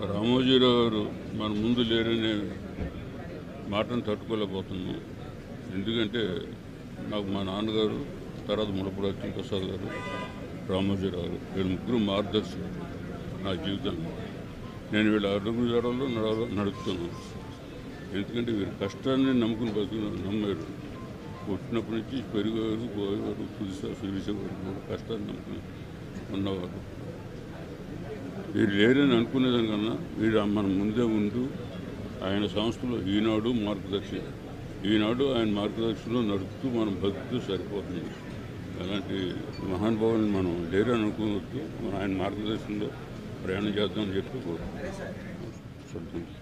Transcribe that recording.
రామోజీరావు గారు మన ముందు లేరనే మాటను తట్టుకోలేకపోతున్నాం ఎందుకంటే నాకు మా నాన్నగారు తర్వాత ముడపూడి అచ్చిన ప్రసాద్ గారు రామోజీరావు గారు వీళ్ళు ముగ్గురు మార్గదర్శకులు నా జీవితంలో నేను వీళ్ళ అడుగు జడల్లో నడవ నడుపుతున్నాను ఎందుకంటే వీరు కష్టాన్ని నమ్ముకుని బతుకు నమ్మారు పుట్టినప్పటి నుంచి పెరిగేవారు పోయేవారు పులిసా సురిసేవారు కూడా కష్టాన్ని నమ్ముకుని ఉన్నవారు వీరు లేరని అనుకునేదానికన్నా వీరు మన ముందే ఉంటూ ఆయన సంస్థలో ఈనాడు మార్గదర్శి ఈనాడు ఆయన మార్గదర్శిలో నడుపుతూ మనం బతుకుతూ సరిపోతుంది అలాంటి మహానుభావుని మనం లేరని అనుకోవద్దు మనం ఆయన మార్గదర్శనంలో ప్రయాణం చేద్దామని చెప్పి కోరుకుంటున్నాం